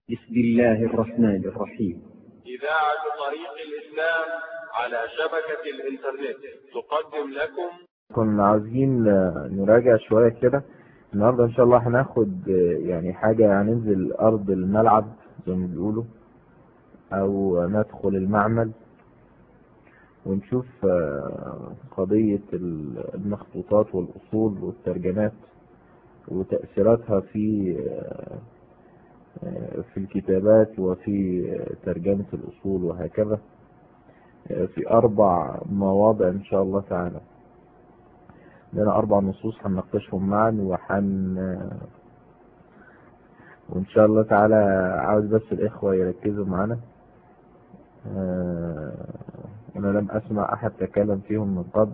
بسم الله الرحمن الرحيم إذاعة طريق الإسلام على شبكة الإنترنت تقدم لكم كنا عاوزين نراجع شوية كده النهاردة إن شاء الله هناخد يعني حاجة هننزل أرض الملعب زي ما بيقولوا أو ندخل المعمل ونشوف قضية المخطوطات والأصول والترجمات وتأثيراتها في في الكتابات وفي ترجمة الأصول وهكذا في أربع مواضع إن شاء الله تعالى لنا أربع نصوص هنناقشهم معا وحن وإن شاء الله تعالى عاوز بس الإخوة يركزوا معنا أنا لم أسمع أحد تكلم فيهم من قبل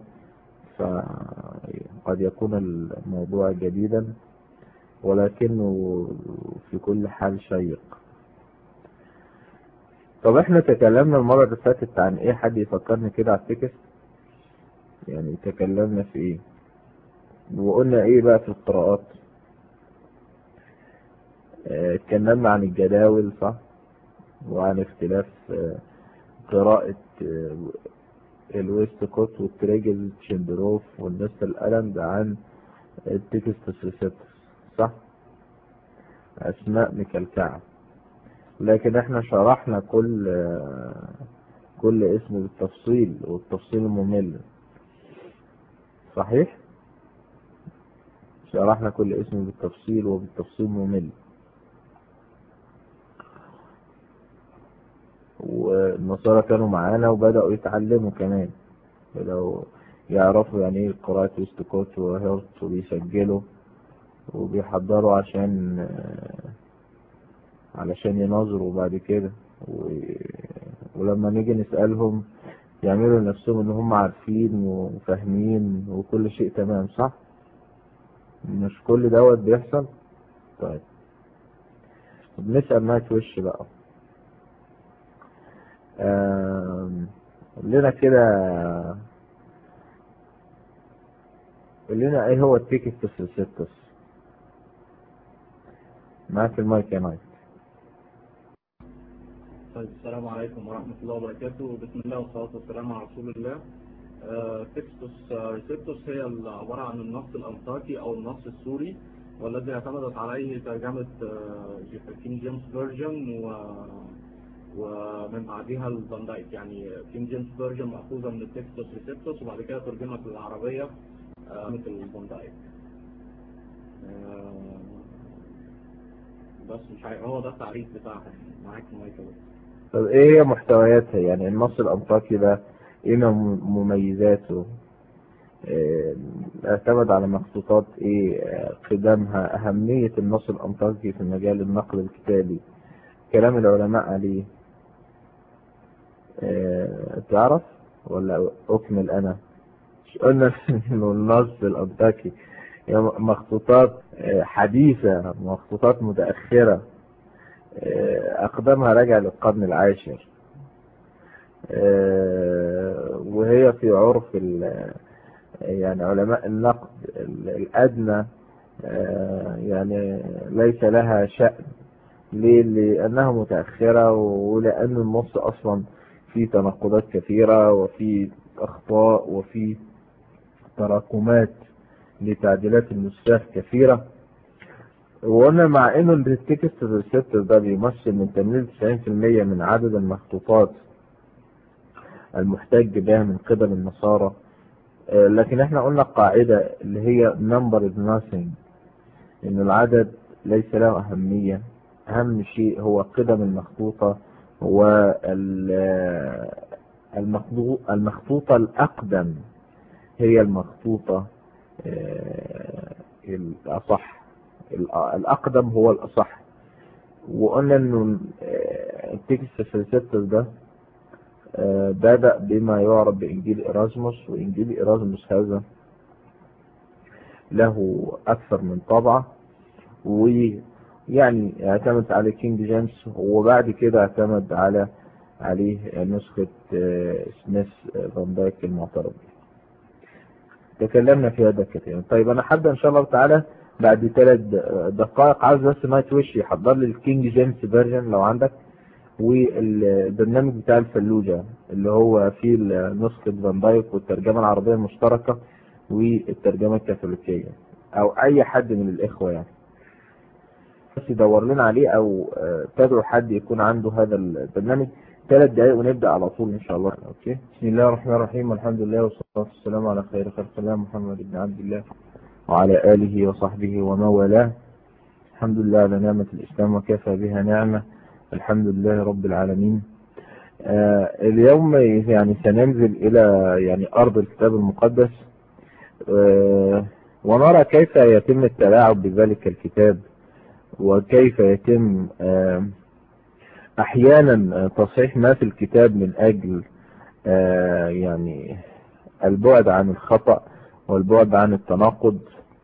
فقد يكون الموضوع جديدا ولكنه في كل حال شيق طب احنا تكلمنا المرة اللي فاتت عن ايه حد يفكرني كده على التكست يعني تكلمنا في ايه وقلنا ايه بقى في القراءات اه اتكلمنا عن الجداول صح وعن اختلاف اه قراءة اه الويست كوت والتريجل تشندروف والنست الألند عن التكست سيسيتس صح اسماء مكلكعة لكن احنا شرحنا كل كل اسم بالتفصيل والتفصيل الممل صحيح شرحنا كل اسم بالتفصيل وبالتفصيل ممل والنصارى كانوا معانا وبدأوا يتعلموا كمان بدأوا يعرفوا يعني ايه قراءة ويستكوت وهيرت وبيسجلوا وبيحضروا عشان علشان يناظروا بعد كده و... ولما نيجي نسألهم يعملوا نفسهم ان هم عارفين وفاهمين وكل شيء تمام صح مش كل دوت بيحصل طيب بنسأل مات وش بقى آم... لنا كده لنا ايه هو التيكت في الستس معاك المايك يا مايك طيب السلام عليكم ورحمة الله وبركاته بسم الله والصلاة والسلام على رسول الله تكستوس ريسبتوس هي عبارة عن النص الأنطاكي أو النص السوري والذي اعتمدت عليه ترجمة كينج جيمس فيرجن و ومن بعدها الفان دايك يعني كينج جيمس فيرجن مأخوذة من التكستوس ريسبتوس وبعد كده ترجمت للعربية مثل الفان دايك بس مش عارف هو ده التعريف بتاعها يعني معاك المايك طب ايه هي محتوياتها يعني النص الانطاكي ده ايه مميزاته اه اعتمد على مخطوطات ايه قدامها اهمية النص الانطاكي في مجال النقل الكتابي كلام العلماء عليه اه تعرف ولا اكمل انا مش قلنا انه النص الانطاكي مخطوطات حديثة مخطوطات متأخرة أقدمها راجع للقرن العاشر وهي في عرف يعني علماء النقد الأدنى يعني ليس لها شأن ليه؟ لأنها متأخرة ولأن النص أصلا فيه تناقضات كثيرة وفي أخطاء وفي تراكمات لتعديلات النساخ كثيرة وقلنا مع انه التكست ريسبتور ده بيمثل من 80 90% من عدد المخطوطات المحتج بها من قبل النصارى لكن احنا قلنا القاعدة اللي هي number is nothing ان العدد ليس له اهمية اهم شيء هو قدم المخطوطة والمخطوطة الاقدم هي المخطوطة الأصح الأقدم هو الأصح وقلنا إنه التكست سلسلتس ده بدأ بما يعرف بإنجيل إرازموس وإنجيل إرازموس هذا له أكثر من طبعة ويعني اعتمد على كينج جيمس وبعد كده اعتمد على عليه نسخة سميث فان دايك المعترف بها تكلمنا في هذا كثيرا طيب انا حابة ان شاء الله تعالى بعد ثلاث دقائق عاوز بس نايت وش يحضر لي الكينج جيمس فيرجن لو عندك والبرنامج بتاع الفلوجة اللي هو فيه نسخة فان دايك والترجمة العربية المشتركة والترجمة الكاثوليكية او اي حد من الاخوة يعني بس يدور لنا عليه او آه، تدعو حد يكون عنده هذا البرنامج ثلاث دقائق ونبدأ على طول ان شاء الله اوكي بسم الله الرحمن الرحيم والحمد لله والصلاة والسلام على خير خلق الله محمد بن عبد الله وعلى آله وصحبه ومن والاه الحمد لله على نعمة الإسلام وكفى بها نعمة الحمد لله رب العالمين آه اليوم يعني سننزل إلى يعني أرض الكتاب المقدس آه ونرى كيف يتم التلاعب بذلك الكتاب وكيف يتم آه أحيانا تصحيح ما في الكتاب من أجل آه يعني البعد عن الخطأ والبعد عن التناقض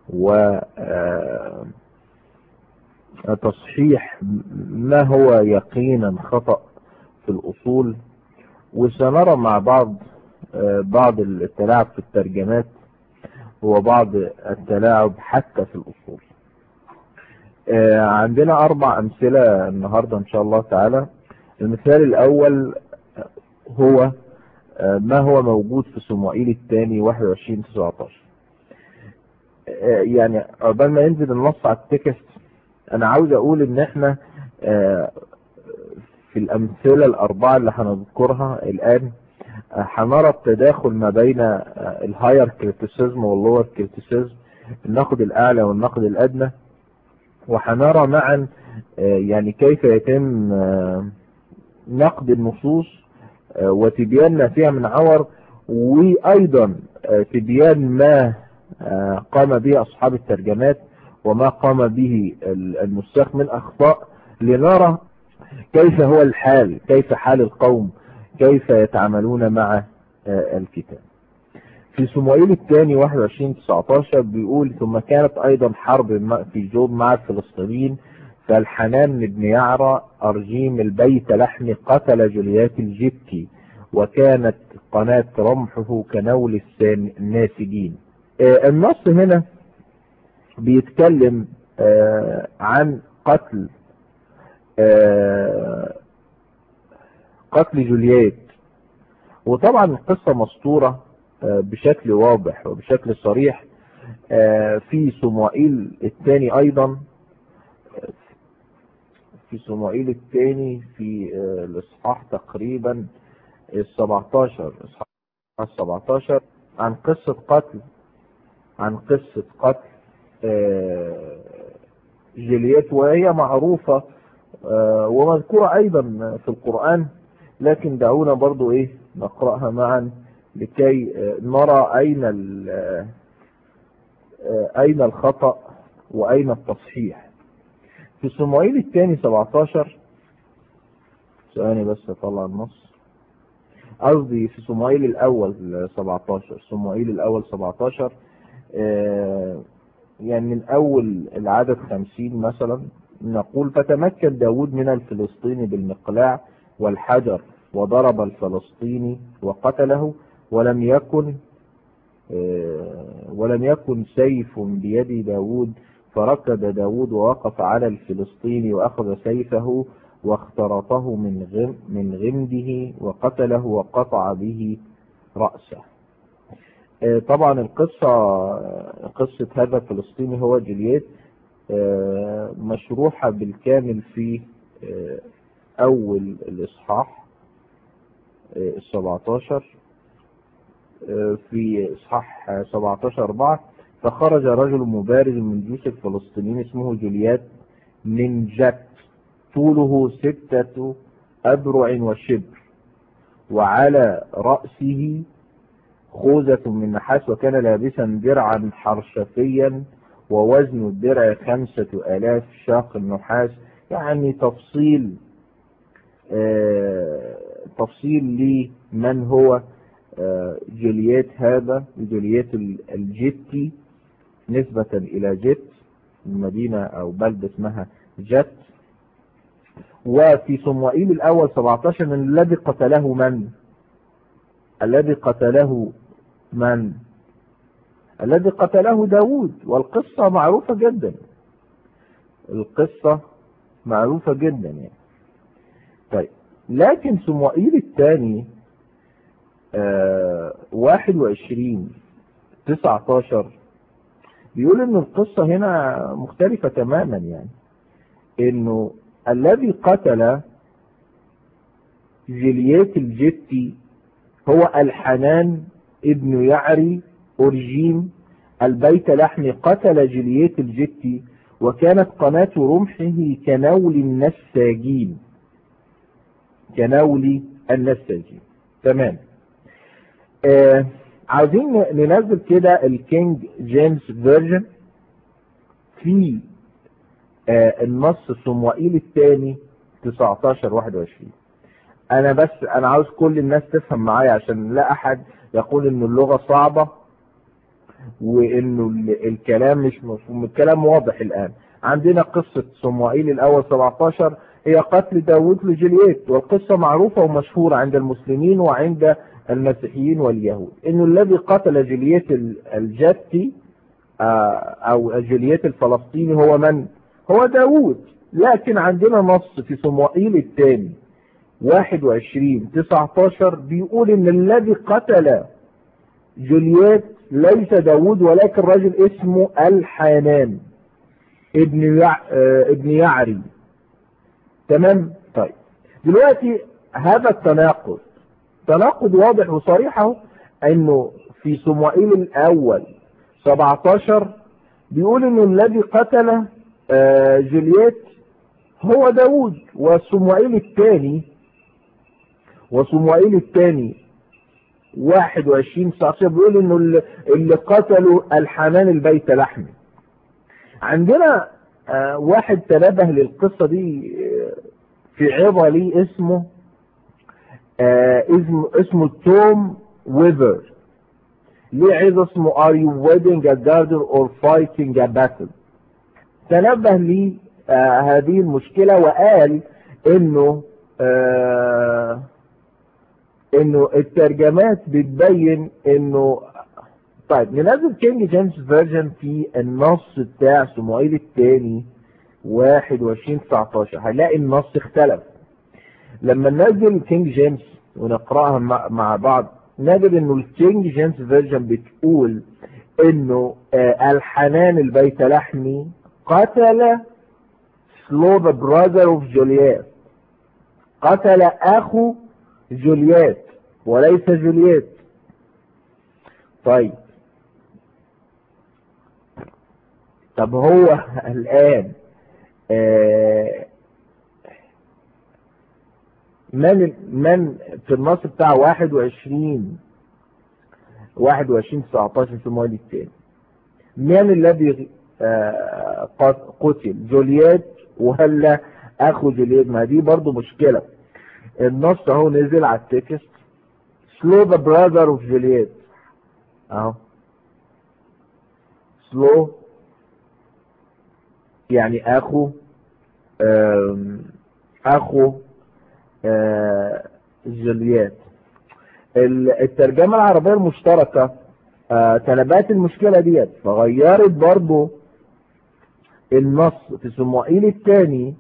وتصحيح ما هو يقينا خطأ في الأصول وسنرى مع بعض بعض التلاعب في الترجمات وبعض التلاعب حتى في الأصول عندنا أربع أمثلة النهاردة إن شاء الله تعالى المثال الأول هو ما هو موجود في صموئيل الثاني 21 19 يعني عقبال ما ينزل النص على التكست انا عاوز اقول ان احنا في الامثلة الاربعة اللي هنذكرها الان هنرى التداخل ما بين الهاير كريتيسيزم واللور كريتيسيزم النقد الاعلى والنقد الادنى وهنرى معا يعني كيف يتم نقد النصوص وتبيان ما فيها من عور وايضا تبيان ما قام به أصحاب الترجمات وما قام به النساخ من أخطاء لنرى كيف هو الحال كيف حال القوم كيف يتعاملون مع الكتاب في سموئيل الثاني 21-19 بيقول ثم كانت أيضا حرب في جوب مع الفلسطينيين فالحنان بن يعرى أرجيم البيت لحم قتل جوليات الجبتي وكانت قناة رمحه كنول الناسجين النص هنا بيتكلم عن قتل قتل جولييت وطبعا القصة مسطورة بشكل واضح وبشكل صريح في صموئيل الثاني ايضا في صموئيل الثاني في الاصحاح تقريبا ال 17 اصحاح 17 عن قصة قتل عن قصة قتل جليات وهي معروفة ومذكورة ايضا في القرآن لكن دعونا برضو ايه نقرأها معا لكي نرى اين اين الخطأ واين التصحيح في صموئيل الثاني 17 ثواني بس اطلع النص قصدي في صموئيل الاول 17 صموئيل الاول 17 يعني من اول العدد 50 مثلا نقول فتمكن داود من الفلسطيني بالمقلاع والحجر وضرب الفلسطيني وقتله ولم يكن ولم يكن سيف بيد داود فركض داود ووقف على الفلسطيني وأخذ سيفه واخترطه من غم من غمده وقتله وقطع به رأسه طبعا القصة قصة هذا الفلسطيني هو جولييت مشروحة بالكامل في أول الإصحاح السبعتاشر في إصحاح 17 4 فخرج رجل مبارز من جيوش الفلسطينيين اسمه جوليات من جت طوله ستة أبرع وشبر وعلى رأسه خوذة من نحاس وكان لابسا درعا حرشفيا ووزن الدرع خمسة آلاف شاق النحاس يعني تفصيل آه تفصيل لمن هو آه جوليات هذا جوليات الجتي نسبة إلى جت مدينة أو بلدة اسمها جت وفي صموئيل الأول 17 من الذي قتله من الذي قتله من الذي قتله داود والقصة معروفة جدا القصة معروفة جدا يعني طيب لكن سموئيل الثاني آه واحد وعشرين تسعة عشر بيقول ان القصة هنا مختلفة تماما يعني انه الذي قتل جليات الجتي هو الحنان ابن يعري أورجيم البيت لحم قتل جليات الجتي وكانت قناة رمحه كنول النساجين كنول النساجين تمام آه عاوزين ننزل كده الكينج جيمس فيرجن في آه النص صموئيل الثاني 19 21 انا بس انا عاوز كل الناس تفهم معايا عشان لا احد يقول ان اللغة صعبة وانه الكلام مش مفهوم الكلام واضح الان عندنا قصة صموئيل الاول 17 هي قتل داود لجليت والقصة معروفة ومشهورة عند المسلمين وعند المسيحيين واليهود انه الذي قتل جليت الجتي او جليت الفلسطيني هو من هو داود لكن عندنا نص في صموئيل الثاني 21 19 بيقول ان الذي قتل جوليات ليس داود ولكن رجل اسمه الحنان ابن يع... ابن يعري تمام طيب دلوقتي هذا التناقض تناقض واضح وصريح اهو انه في صموئيل الاول 17 بيقول انه الذي قتل جوليات هو داود وصموئيل الثاني وصموئيل الثاني 21 19 بيقول انه اللي قتلوا الحنان البيت لحمي عندنا آه واحد تنبه للقصة دي في عظة ليه اسمه آه اسمه اسمه توم ويفر ليه عظة اسمه are you wedding a garden or fighting a battle تنبه لي آه هذه المشكلة وقال انه آه انه الترجمات بتبين انه طيب ننزل كينج جيمس فيرجن في النص بتاع صموئيل الثاني 21 19 هنلاقي النص اختلف لما ننزل كينج جيمس ونقراها مع بعض نجد انه الكينج جيمس فيرجن بتقول انه آه الحنان البيت لحمي قتل سلو ذا براذر اوف جوليات قتل اخو جوليات وليس جوليات طيب طب هو الآن آه من من في النص بتاع 21 21 19 في الموالي الثاني من الذي آه قتل جوليات ولا اخو جوليات ما دي برضو مشكلة النص اهو نزل على التكست سلو ذا براذر اوف جوليات اهو سلو يعني اخو اخو جوليات الترجمة العربية المشتركة تنبأت المشكلة ديت فغيرت برضو النص في صموئيل الثاني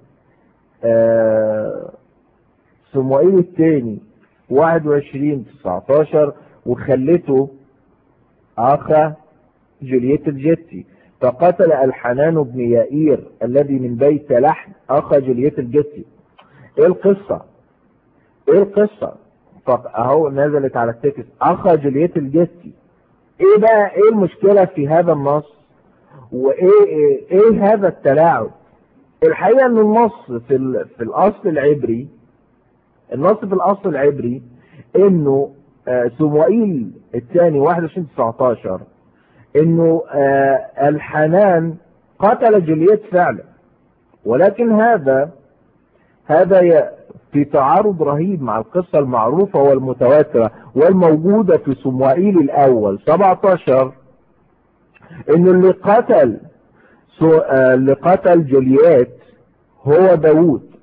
صموئيل الثاني 21 19 وخلته اخا جولييت الجتي فقتل الحنان بن يائير الذي من بيت لحم اخا جولييت الجتي ايه القصة ايه القصة طب اهو نزلت على التكست اخا جولييت الجتي ايه بقى ايه المشكلة في هذا النص وايه ايه, إيه هذا التلاعب الحقيقة ان النص في, ال... في الاصل العبري النص في الاصل العبري انه آه سموئيل الثاني 21 19 انه آه الحنان قتل جولييت فعلا ولكن هذا هذا في تعارض رهيب مع القصة المعروفة والمتواترة والموجودة في صموئيل الاول 17 انه اللي قتل اللي قتل جولييت هو داوود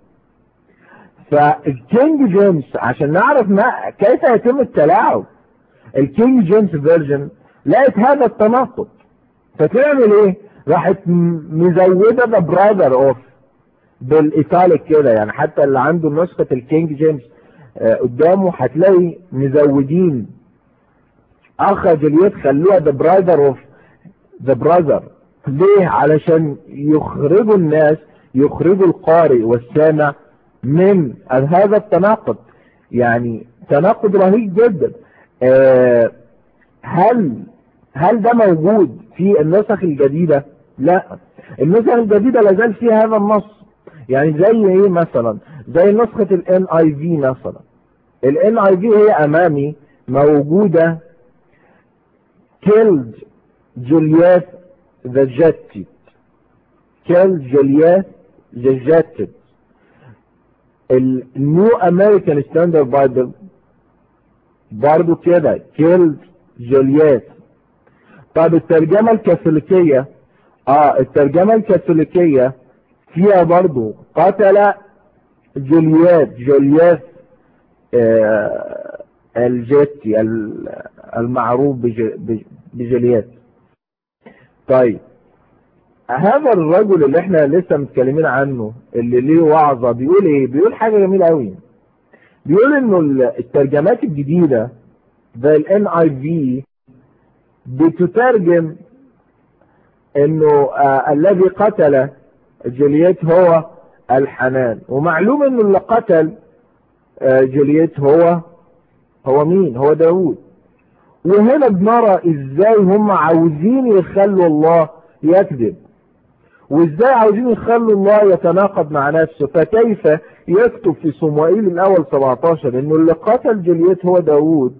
فالكينج جيمس عشان نعرف ما كيف يتم التلاعب الكينج جيمس فيرجن لقت هذا التناقض فتعمل ايه راحت مزودة ذا براذر اوف بالايطاليك كده يعني حتى اللي عنده نسخة الكينج جيمس آه قدامه هتلاقي مزودين اخ جولييت خلوها ذا براذر اوف ذا براذر ليه علشان يخرجوا الناس يخرجوا القارئ والسامع من هذا التناقض يعني تناقض رهيب جدا آه هل هل ده موجود في النسخ الجديدة لا النسخ الجديدة لازال فيها هذا النص يعني زي ايه مثلا زي نسخة ال NIV مثلا ال NIV هي امامي موجودة killed Juliet the jetted killed Juliet the jetted النيو امريكان ستاندرد بايبل برضه كده killed جوليات طب الترجمة الكاثوليكية اه الترجمة الكاثوليكية فيها برضو قتل جوليات جوليات آه الجيتي المعروف بجوليات طيب هذا الرجل اللي احنا لسه متكلمين عنه اللي ليه وعظة بيقول ايه بيقول حاجة جميلة قوي بيقول انه الترجمات الجديدة زي ال NIV بتترجم انه آه الذي قتل جولييت هو الحنان ومعلوم انه اللي قتل آه جولييت هو هو مين هو داود وهنا بنرى ازاي هم عاوزين يخلوا الله يكذب وازاي عاوزين يخلوا الله يتناقض مع نفسه فكيف يكتب في صموئيل الاول 17 انه اللي قتل جولييت هو داود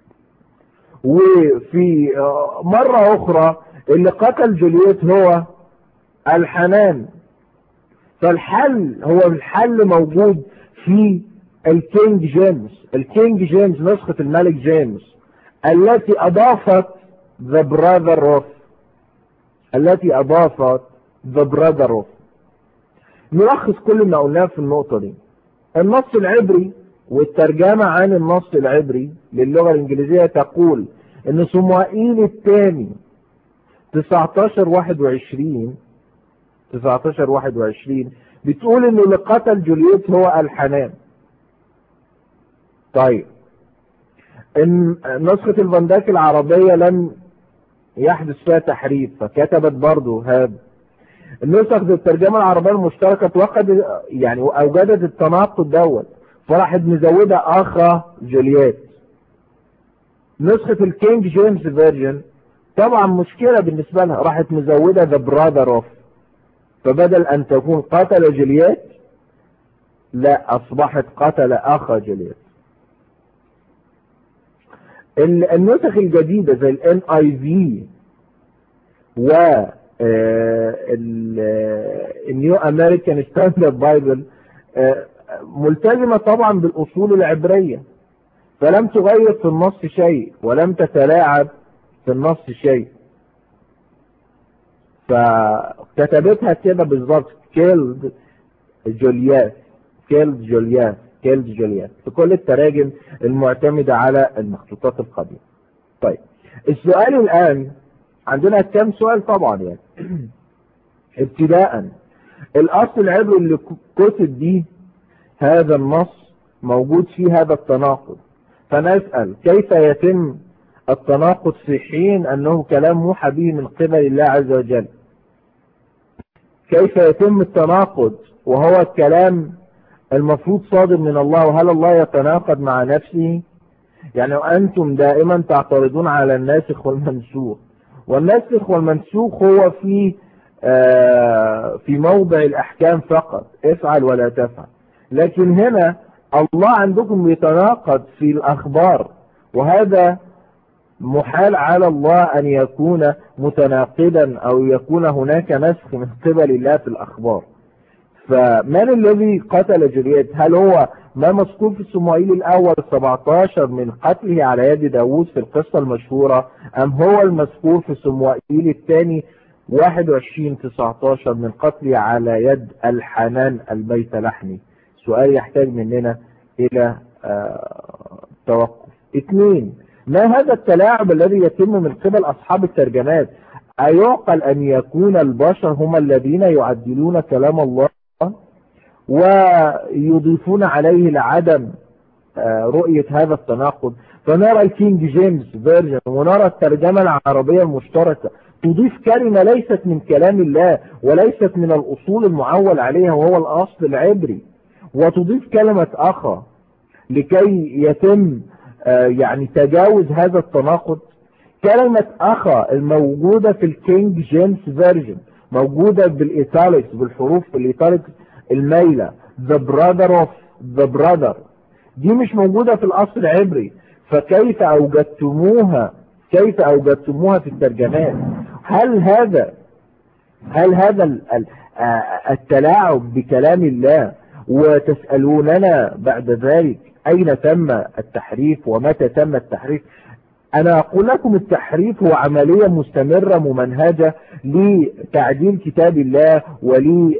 وفي مرة اخرى اللي قتل جولييت هو الحنان فالحل هو الحل موجود في الكينج جيمس الكينج جيمس نسخة الملك جيمس التي اضافت the brother of التي اضافت the brother of نلخص كل ما قلناه في النقطة دي النص العبري والترجمة عن النص العبري للغة الانجليزية تقول ان صموئيل الثاني 19 21 19 21 بتقول انه اللي قتل جولييت هو الحنان طيب ان نسخة الفنداك العربية لم يحدث فيها تحريف فكتبت برضو هذا النسخ الترجمة العربية المشتركة توقد يعني اوجدت التناقض دوت فراحت مزودة اخا جولييت نسخة الكينج جيمس فيرجن طبعا مشكلة بالنسبة لها راحت مزودة ذا براذر اوف فبدل ان تكون قتل جولييت لا اصبحت قتل اخا جولييت النسخ الجديدة زي ال NIV و النيو امريكان ستاندرد بايبل ملتزمة طبعا بالاصول العبرية فلم تغير في النص شيء ولم تتلاعب في النص شيء فكتبتها كده بالظبط كيلد جولياس كيلد جولياس كيلد جولياس في كل التراجم المعتمدة على المخطوطات القديمة طيب السؤال الآن عندنا كم سؤال طبعا يعني ابتداء الأصل العبري اللي كتب به هذا النص موجود فيه هذا التناقض فنسأل كيف يتم التناقض في حين أنه كلام موحى به من قبل الله عز وجل كيف يتم التناقض وهو الكلام المفروض صادر من الله وهل الله يتناقض مع نفسه يعني أنتم دائما تعترضون على الناسخ والمنسوخ والناسخ والمنسوخ هو في آه في موضع الأحكام فقط افعل ولا تفعل لكن هنا الله عندكم يتناقض في الأخبار وهذا محال على الله أن يكون متناقضا أو يكون هناك نسخ من قبل الله في الأخبار فمن الذي قتل جولييت هل هو ما مذكور في صموئيل الأول 17 من قتله على يد داوود في القصة المشهورة أم هو المذكور في صموئيل الثاني 21 19 من قتله على يد الحنان البيت لحمي سؤال يحتاج مننا إلى آه توقف اثنين ما هذا التلاعب الذي يتم من قبل أصحاب الترجمات أيعقل أن يكون البشر هم الذين يعدلون كلام الله ويضيفون عليه لعدم رؤية هذا التناقض فنرى الكينج جيمس فيرجن ونرى الترجمة العربية المشتركة تضيف كلمة ليست من كلام الله وليست من الأصول المعول عليها وهو الأصل العبري وتضيف كلمة أخرى لكي يتم يعني تجاوز هذا التناقض كلمة أخا الموجودة في الكينج جيمس فيرجن موجودة بالإيطاليكس بالحروف الإيطاليكس المايلة the brother of the brother دي مش موجودة في الأصل العبري فكيف أوجدتموها كيف أوجدتموها في الترجمات هل هذا هل هذا التلاعب بكلام الله وتسألوننا بعد ذلك أين تم التحريف ومتى تم التحريف أنا أقول لكم التحريف هو عملية مستمرة ممنهجة لتعديل كتاب الله ول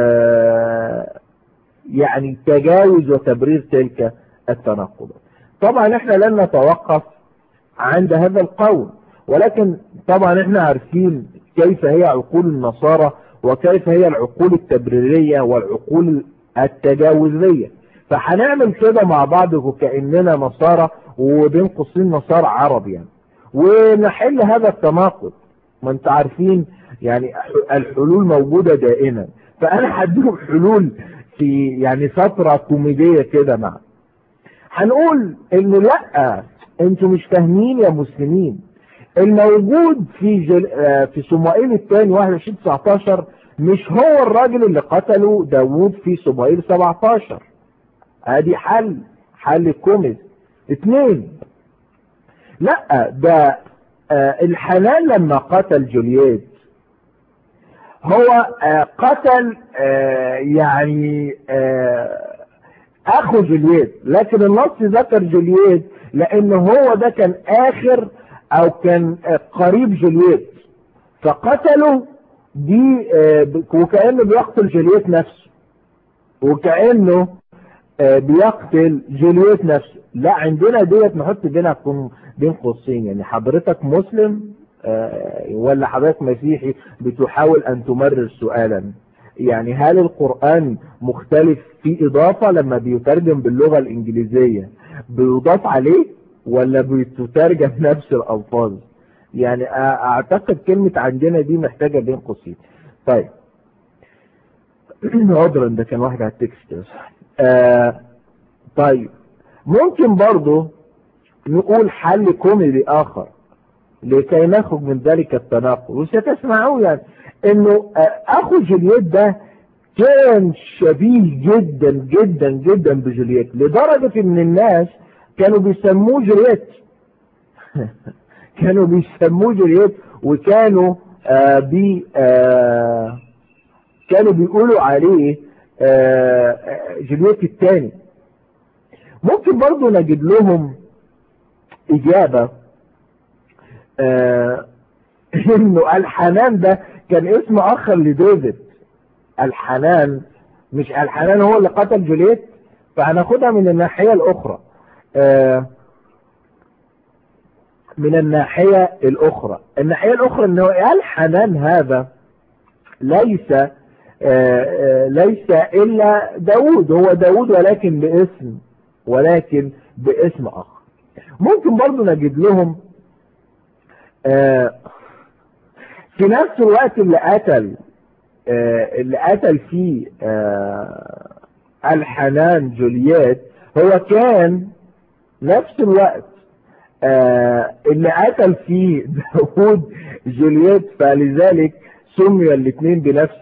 يعني تجاوز وتبرير تلك التناقضات طبعا احنا لن نتوقف عند هذا القول ولكن طبعا احنا عارفين كيف هي عقول النصارى وكيف هي العقول التبريرية والعقول التجاوزية فهنعمل كده مع بعض وكأننا نصارى وبين قوسين نصارى عرب يعني ونحل هذا التناقض ما انت عارفين يعني الحلول موجودة دائما فانا هديهم حلول في يعني فترة كوميدية كده مع هنقول انه لا انتوا مش فاهمين يا مسلمين الموجود في جل... في صموئيل الثاني 21 19 مش هو الراجل اللي قتله داوود في صموئيل 17 ادي حل حل كوميد اثنين لا ده آه الحنان لما قتل جولييت هو آه قتل آه يعني اخو جولييت لكن النص ذكر جولييت لان هو ده كان اخر او كان قريب جولييت فقتله دي وكأنه بيقتل جولييت نفسه وكأنه بيقتل جولييت نفسه لا عندنا ديت نحط بينها بين قوسين يعني حضرتك مسلم ولا حضرتك مسيحي بتحاول ان تمرر سؤالا يعني هل القرآن مختلف في اضافة لما بيترجم باللغة الانجليزية بيضاف عليه ولا بتترجم نفس الالفاظ يعني اعتقد كلمة عندنا دي محتاجة بين قوسين طيب عذرا ده كان واحد على التكست آه طيب ممكن برضو نقول حل كوميدي اخر لكي نخرج من ذلك التناقض وستسمعوا يعني انه اخو جولييت ده كان شبيه جدا جدا جدا بجولييت لدرجة ان الناس كانوا بيسموه جولييت كانوا بيسموه جولييت وكانوا آه بي آه كانوا بيقولوا عليه آه جولييت الثاني ممكن برضو نجد لهم اجابة آه انه الحنان ده كان اسم اخر لديفيد الحنان مش الحنان هو اللي قتل جوليت فهناخدها من الناحية الاخرى آه من الناحية الاخرى الناحية الاخرى انه الحنان هذا ليس آه آه ليس الا داود هو داود ولكن باسم ولكن باسم اخر ممكن برضو نجد لهم آه في نفس الوقت اللي قتل آه اللي قتل فيه آه الحنان جولييت هو كان نفس الوقت اللي قتل فيه داود جولييت فلذلك سمي الاثنين بنفس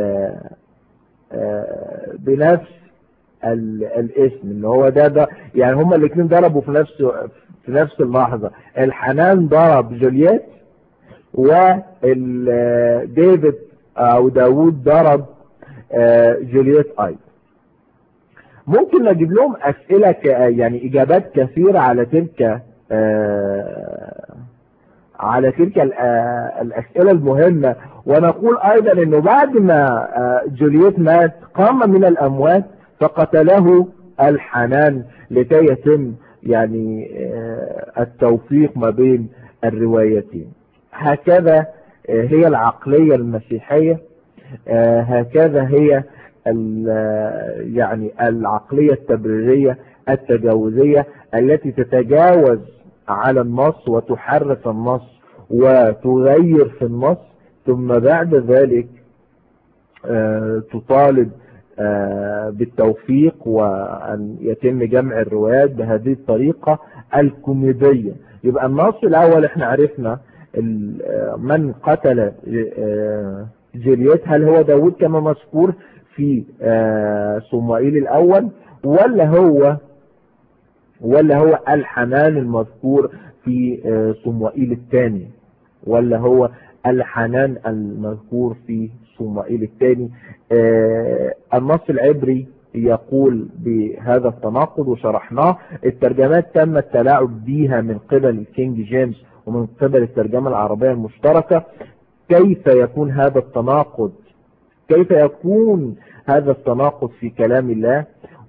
بنفس الاسم اللي هو ده ده يعني هما الاثنين ضربوا في نفس في نفس اللحظة الحنان ضرب جولييت وديفيد او داوود ضرب جولييت ايضا ممكن نجيب لهم اسئلة يعني اجابات كثيرة على تلك على تلك الاسئلة المهمة ونقول ايضا انه بعد ما جولييت مات قام من الاموات فقتله الحنان لكي يتم يعني آه، التوفيق ما بين الروايتين هكذا آه، هي العقلية المسيحية آه، هكذا هي ال- يعني العقلية التبريرية التجاوزية التي تتجاوز على النص وتحرف النص وتغير في النص ثم بعد ذلك آه، تطالب آه، بالتوفيق وأن يتم جمع الروايات بهذه الطريقة الكوميدية يبقى النص الأول احنا عرفنا ال- آه، من قتل آه، جولييت هل هو داود كما مذكور في آه، صموئيل الأول ولا هو ولا هو الحنان المذكور في آه، صموئيل الثاني ولا هو الحنان المذكور في صموئيل الثاني آه، النص العبري يقول بهذا التناقض وشرحناه الترجمات تم التلاعب بها من قبل الكينج جيمس ومن قبل الترجمة العربية المشتركة كيف يكون هذا التناقض كيف يكون هذا التناقض في كلام الله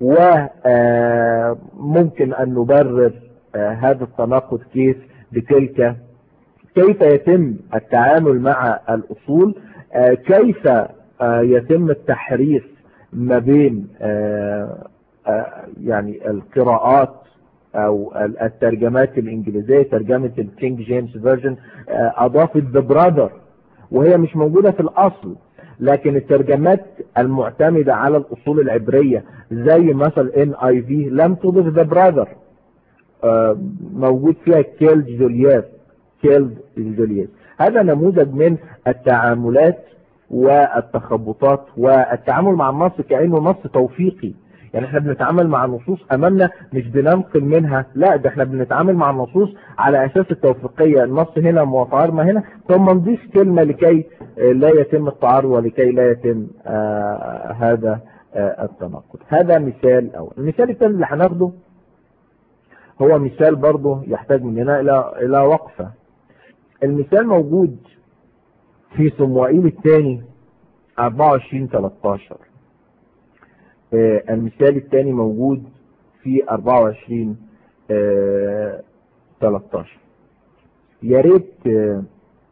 وممكن أن نبرر آه، هذا التناقض كيف بتلك كيف يتم التعامل مع الأصول آه، كيف آه، يتم التحريف ما بين آه، آه، يعني القراءات او ال- الترجمات الانجليزية ترجمة الكينج جيمس فيرجن اضافت ذا براذر وهي مش موجودة في الاصل لكن الترجمات المعتمدة على الاصول العبرية زي مثلا ان اي في لم تضف ذا براذر موجود فيها كيلد جولياس كيلد جولياس هذا نموذج من التعاملات والتخبطات والتعامل مع النص كأنه نص توفيقي يعني احنا بنتعامل مع نصوص امامنا مش بننقل منها لا ده احنا بنتعامل مع النصوص على اساس التوفيقية النص هنا متعارض هنا ثم نضيف كلمة لكي آه، لا يتم التعارض ولكي لا يتم آه هذا آه التناقض هذا مثال اول المثال الثاني اللي هناخده هو مثال برضه يحتاج مننا الى الى وقفة المثال موجود في صموئيل الثاني 24 13 آه، المثال الثاني موجود في 24 آه، 13 يا ريت آه،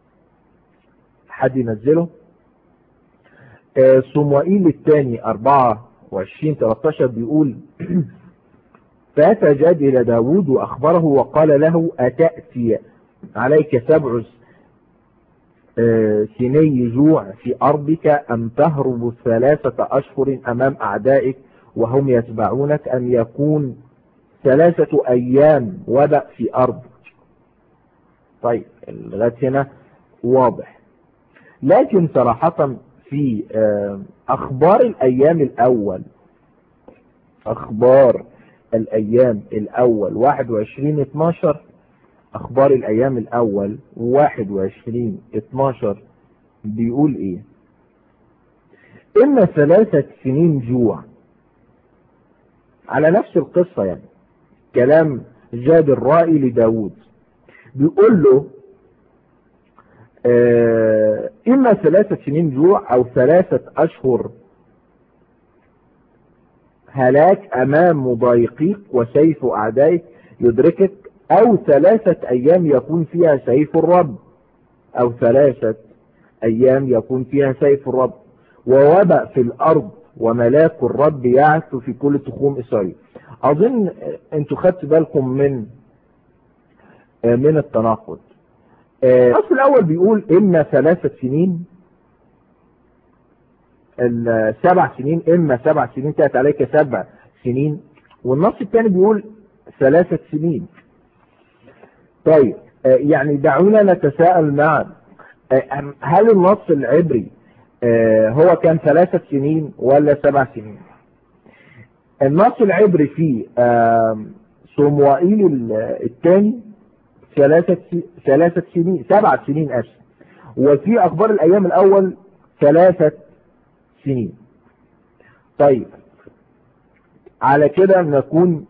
حد ينزله آه، صموئيل الثاني 24 13 بيقول فأتى جاد إلى داود وأخبره وقال له أتأتي عليك سبع آه، سني جوع في أرضك أم تهرب ثلاثة أشهر أمام أعدائك وهم يتبعونك أم يكون ثلاثة أيام وبأ في أرضك طيب لغاية هنا واضح لكن صراحة في آه، أخبار الأيام الأول أخبار الأيام الأول 21 12 اخبار الايام الاول 21 12 بيقول ايه اما ثلاثة سنين جوع على نفس القصة يعني كلام جاد الرائي لداود بيقول له آه اما ثلاثة سنين جوع او ثلاثة اشهر هلاك امام مضايقيك وسيف اعدائك يدركك او ثلاثة ايام يكون فيها سيف الرب او ثلاثة ايام يكون فيها سيف الرب ووبأ في الارض وملاك الرب يعث في كل تخوم اسرائيل اظن انتوا خدتوا بالكم من من التناقض النص الاول بيقول اما ثلاثة سنين السبع سنين اما سبع سنين تأتي عليك سبع سنين والنص الثاني بيقول ثلاثة سنين طيب يعني دعونا نتساءل معا هل النص العبري هو كان ثلاثة سنين ولا سبع سنين النص العبري في صموائيل الثاني ثلاثة ثلاثة سنين سبع سنين أسف وفي أخبار الأيام الأول ثلاثة سنين طيب على كده نكون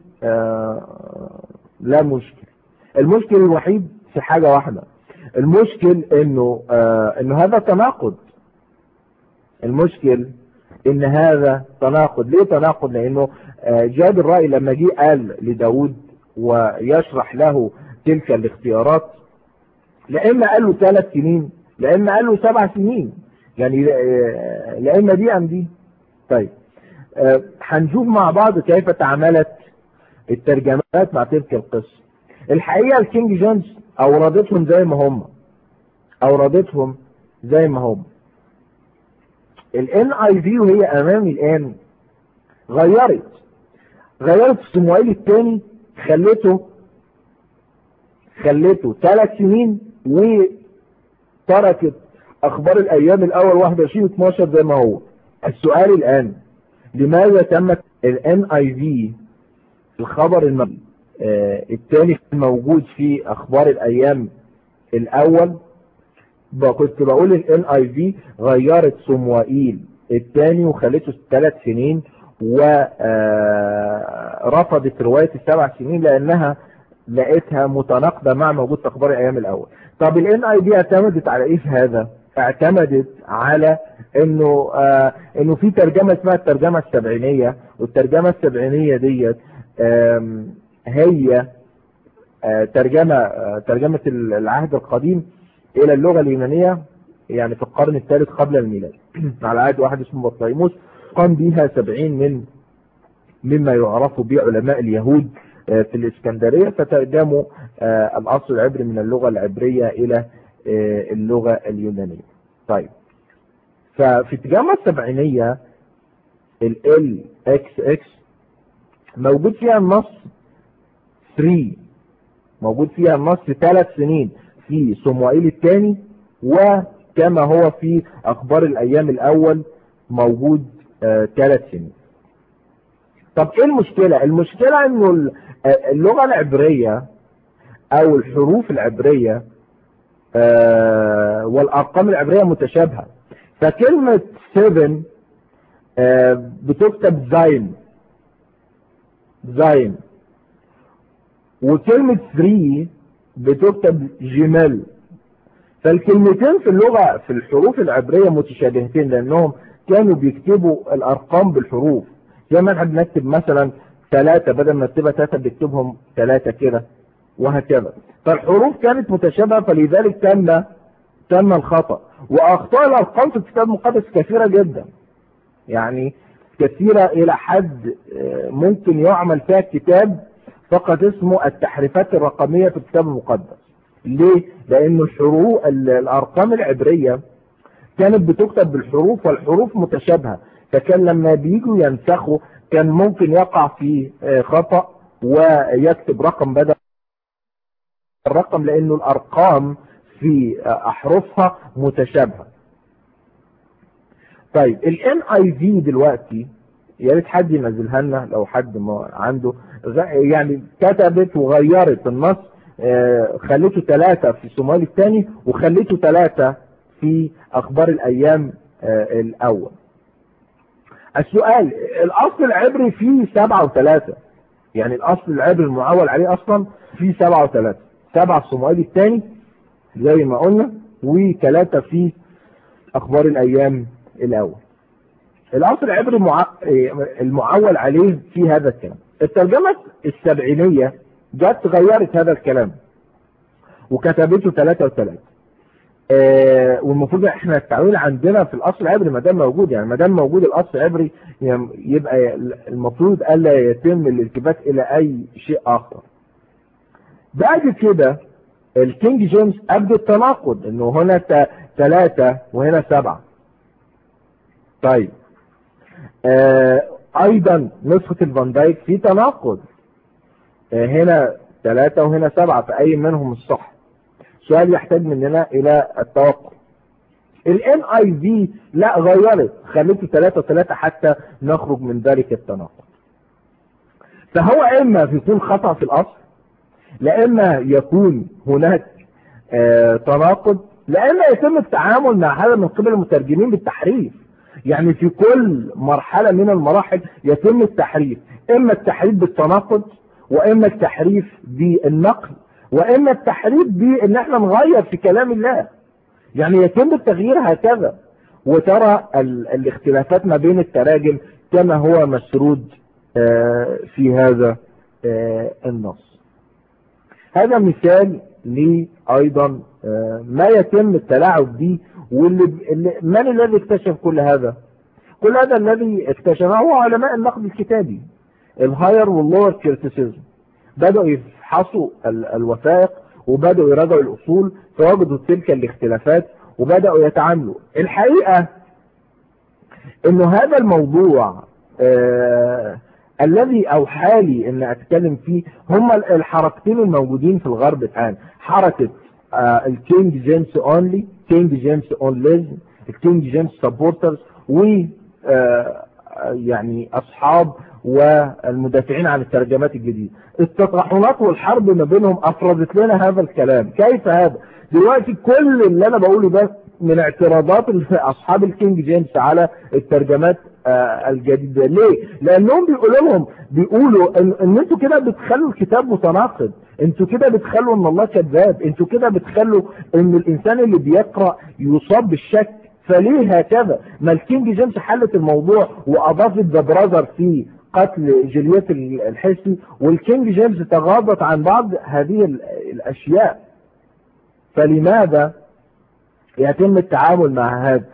لا مشكل المشكل الوحيد في حاجة واحدة المشكل انه آه انه هذا تناقض المشكل ان هذا تناقض ليه تناقض لانه آه جاد الرأي لما جه قال لداود ويشرح له تلك الاختيارات لا اما قال له ثلاث سنين لا اما قال له سبع سنين يعني لا اما دي ام دي طيب آه، هنشوف مع بعض كيف تعاملت الترجمات مع تلك القصة الحقيقة الكينج جيمس اوردتهم زي ما هم اوردتهم زي ما هم الان اي في وهي امامي الان غيرت غيرت صموئيل الثاني خليته خليته ثلاث سنين وتركت اخبار الايام الاول 21 12 زي ما هو السؤال الان لماذا تمت الان اي في الخبر الم... آه الثاني موجود في اخبار الايام الاول كنت بقول الان اي في غيرت صموئيل الثاني وخليته ثلاث سنين ورفضت رواية السبع سنين لانها لقيتها متناقضة مع موجود في اخبار الايام الاول طب الان اي دي اعتمدت على ايه في هذا اعتمدت على انه آه انه في ترجمة اسمها الترجمة السبعينية والترجمة السبعينية ديت هي آه ترجمة آه ترجمة العهد القديم الى اللغة اليونانية يعني في القرن الثالث قبل الميلاد على عهد واحد اسمه بطليموس قام بها سبعين من مما يعرف به علماء اليهود في الإسكندرية فترجموا الأصل العبري من اللغة العبرية إلى اللغة اليونانية طيب ففي الترجمة السبعينية ال LXX موجود فيها النص 3 موجود فيها النص ثلاث سنين في صموئيل الثاني وكما هو في أخبار الأيام الأول موجود ثلاث آه سنين طب ايه المشكلة المشكلة انه اللغة العبرية او الحروف العبرية آه والارقام العبرية متشابهة فكلمة 7 آه بتكتب زين زين وكلمة 3 بتكتب جمال فالكلمتين في اللغة في الحروف العبرية متشابهتين لانهم كانوا بيكتبوا الارقام بالحروف زي ما احنا بنكتب مثلا ثلاثة بدل ما نكتبها ثلاثة بنكتبهم ثلاثة كده وهكذا فالحروف كانت متشابهة فلذلك تم تم الخطأ واخطاء الارقام في الكتاب المقدس كثيرة جدا يعني كثيرة الى حد ممكن يعمل فيها كتاب فقط اسمه التحريفات الرقمية في الكتاب المقدس ليه؟ لان الحروف الارقام العبرية كانت بتكتب بالحروف والحروف متشابهة فكان لما بيجوا ينسخوا كان ممكن يقع في خطأ ويكتب رقم بدل الرقم لانه الارقام في احرفها متشابهة طيب ال NIV دلوقتي يا ريت حد ينزلها لنا لو حد ما عنده يعني كتبت وغيرت النص خليته ثلاثة في الصومالي الثاني وخليته ثلاثة في اخبار الايام الاول السؤال الاصل العبري فيه سبعة وثلاثة يعني الاصل العبري المعول عليه اصلا فيه سبعة وثلاثة سبعة الصومالي الثاني زي ما قلنا وثلاثة في اخبار الايام الاول الاصل العبري المع... المعول عليه في هذا الكلام الترجمة السبعينية جت غيرت هذا الكلام وكتبته ثلاثة وثلاثة آه والمفروض احنا التعويل عندنا في الاصل العبري ما دام موجود يعني ما دام موجود الاصل العبري يبقى المفروض الا يتم الالتفات الى اي شيء اخر بعد كده الكينج جيمس ابدو التناقض انه هنا ثلاثة وهنا سبعة طيب آه ايضا نسخة الفان دايك في تناقض آه هنا ثلاثة وهنا سبعة فاي منهم الصح سؤال يحتاج مننا الى التوقف الان اي في لا غيرت خليته 3 3 حتى نخرج من ذلك التناقض فهو اما يكون خطأ في الاصل لا اما يكون هناك آه تناقض لا اما يتم التعامل مع هذا من قبل المترجمين بالتحريف يعني في كل مرحلة من المراحل يتم التحريف اما التحريف بالتناقض واما التحريف بالنقل واما التحريف بان احنا نغير في كلام الله يعني يتم التغيير هكذا وترى الاختلافات ما بين التراجم كما هو مسرود في هذا النص هذا مثال لي ايضا آه، ما يتم التلاعب به واللي اللي- من الذي اكتشف كل هذا كل هذا الذي اكتشفه هو علماء النقد الكتابي الهاير واللور كريتيسيزم بدأوا يفحصوا ال- الوثائق وبدأوا يراجعوا الأصول فوجدوا تلك الاختلافات وبدأوا يتعاملوا الحقيقة انه هذا الموضوع آه الذي اوحى لي ان اتكلم فيه هم ال- الحركتين الموجودين في الغرب الان حركة آه الكينج جيمس اونلي كينج جيمس اونليزم الكينج جيمس سبورترز و آه يعني اصحاب والمدافعين عن الترجمات الجديدة التطرحونات والحرب ما بينهم افرزت لنا هذا الكلام كيف هذا دلوقتي كل اللي انا بقوله ده من اعتراضات ال- اصحاب الكينج جيمس على الترجمات آه، الجديدة ليه لانهم بيقولوا لهم بيقولوا ان, إن انتوا كده بتخلوا الكتاب متناقض انتوا كده بتخلوا ان الله كذاب انتوا كده بتخلوا ان الانسان اللي بيقرأ يصاب بالشك فليه هكذا ما الكينج جيمس حلت الموضوع واضافت ذا براذر في قتل جليات الحسي والكينج جيمس تغاضت عن بعض هذه ال- الاشياء فلماذا يتم التعامل مع هذا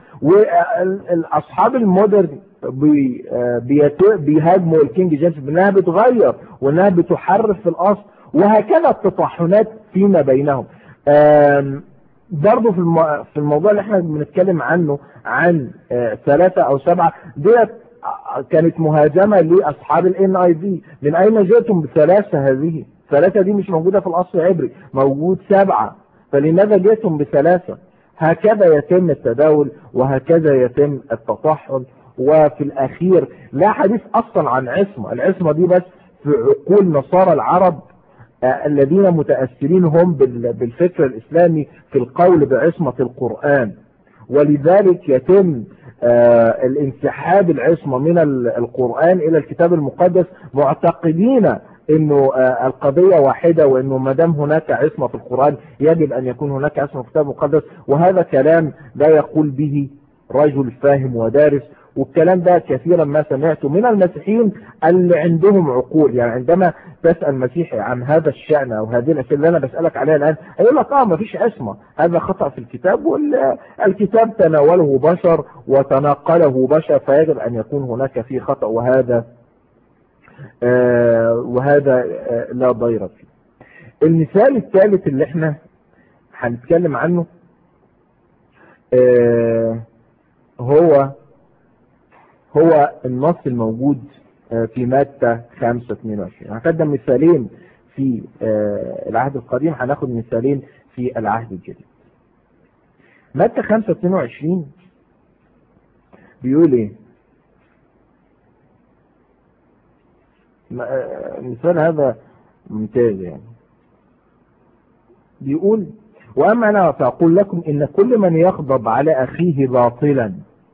واصحاب المودرن بي بيت- بيهاجموا الكينج جيمس بانها بتغير وانها بتحرف في الاصل وهكذا التطحنات فيما بينهم آم، برضو في الم- في الموضوع اللي احنا بنتكلم عنه عن آه، ثلاثة او سبعة ديت آه، كانت مهاجمة لاصحاب الان اي في من اين جئتم بثلاثة هذه ثلاثة دي مش موجودة في الاصل العبري موجود سبعة فلماذا جئتم بثلاثة هكذا يتم التداول وهكذا يتم التطحن وفي الاخير لا حديث اصلا عن عصمة العصمة دي بس في عقول نصارى العرب آه، الذين متأثرين هم بال- بالفكر الإسلامي في القول بعصمة القرآن ولذلك يتم آه، الانسحاب العصمة من ال- القرآن إلى الكتاب المقدس معتقدين انه آه، القضية واحدة وانه ما دام هناك عصمة في القرآن يجب ان يكون هناك عصمة في الكتاب المقدس وهذا كلام لا يقول به رجل فاهم ودارس والكلام ده كثيرا ما سمعته من المسيحيين اللي عندهم عقول يعني عندما تسأل مسيحي عن هذا الشأن او هذه الأشياء اللي انا بسألك عليها الان هيقول لك اه مفيش عصمة هذا خطأ في الكتاب والكتاب تناوله بشر وتناقله بشر فيجب ان يكون هناك فيه خطأ وهذا آه وهذا آه لا ضير فيه المثال الثالث اللي احنا هنتكلم عنه آه هو هو النص الموجود آه في مادة 5 22 هنقدم مثالين في آه العهد القديم هناخد مثالين في العهد الجديد مادة 5 22 بيقول ايه المثال هذا ممتاز يعني بيقول وأما أنا فأقول لكم إن كل من يغضب على أخيه باطلا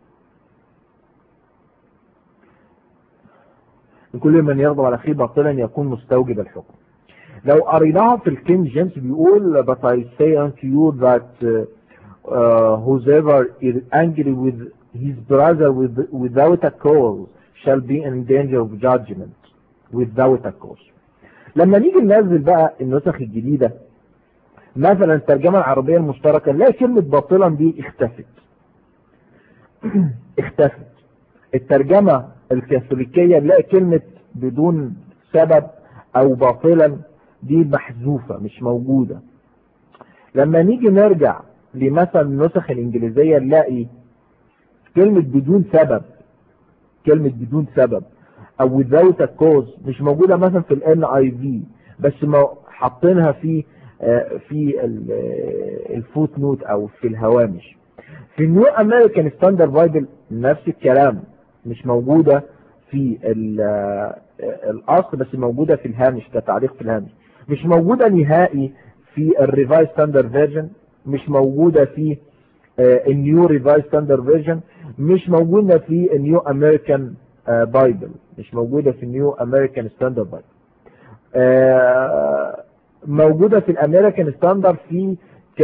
كل من يغضب على أخيه باطلا يكون مستوجب الحكم لو قريناها في الكينج جيمس بيقول but I say unto you that uh, uh, whoever is angry with his brother with, without a cause shall be in danger of judgment without a cause لما نيجي ننزل بقى النسخ الجديدة مثلا الترجمة العربية المشتركة نلاقي كلمة باطلا دي اختفت اختفت الترجمة الكاثوليكية نلاقي كلمة بدون سبب او باطلا دي محذوفة مش موجودة لما نيجي نرجع لمثلا النسخ الانجليزية نلاقي كلمة بدون سبب كلمة بدون سبب او without a cause مش موجودة مثلا في ال NIV بس ما حاطينها في في الفوت نوت او في الهوامش في النيو امريكان ستاندرد بايبل نفس الكلام مش موجودة في الاصل بس موجودة في الهامش كتعليق في الهامش مش موجودة نهائي في الريفايز ستاندرد فيرجن مش موجودة في النيو ريفايز ستاندرد فيرجن مش موجودة في النيو امريكان بايبل مش موجودة في النيو امريكان ستاندرد بايبل موجودة في الامريكان ستاندرد في ك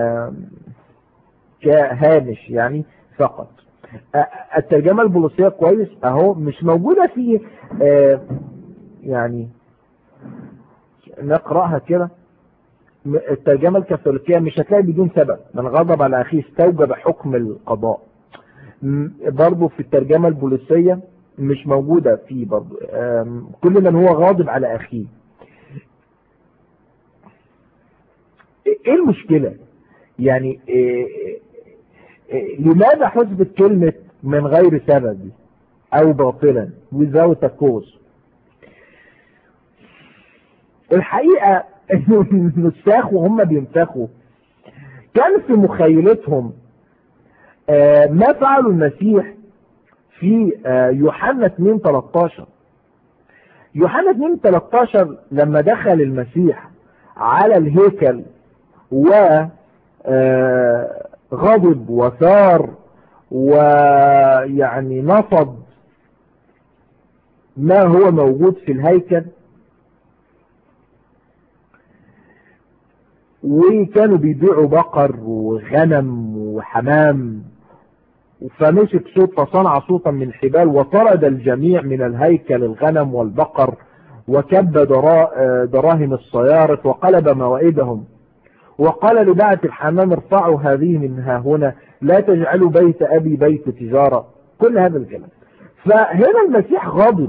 كهامش يعني فقط الترجمة البوليسية كويس اهو مش موجودة في يعني نقرأها كده م- الترجمة الكاثوليكية مش هتلاقي بدون سبب من غضب على أخيه استوجب حكم القضاء م- برضو في الترجمة البوليسية مش موجودة فيه برضو آم، كل من هو غاضب على أخيه ايه المشكلة يعني إيه إيه لماذا حسبت كلمة من غير سبب او باطلا without a cause الحقيقة انه النساخ وهم بينسخوا كان في مخيلتهم آه، ما فعله المسيح في آه، يوحنا 2 13 يوحنا 2 13 لما دخل المسيح على الهيكل وغضب وثار ويعني نفض ما هو موجود في الهيكل وكانوا بيبيعوا بقر وغنم وحمام فمسك صوت فصنع صوتا من حبال وطرد الجميع من الهيكل الغنم والبقر وكب درا- دراهم الصيارة وقلب موائدهم وقال لبعة الحمام ارفعوا هذه من ها هنا لا تجعلوا بيت أبي بيت تجارة كل هذا الكلام فهنا المسيح غاضب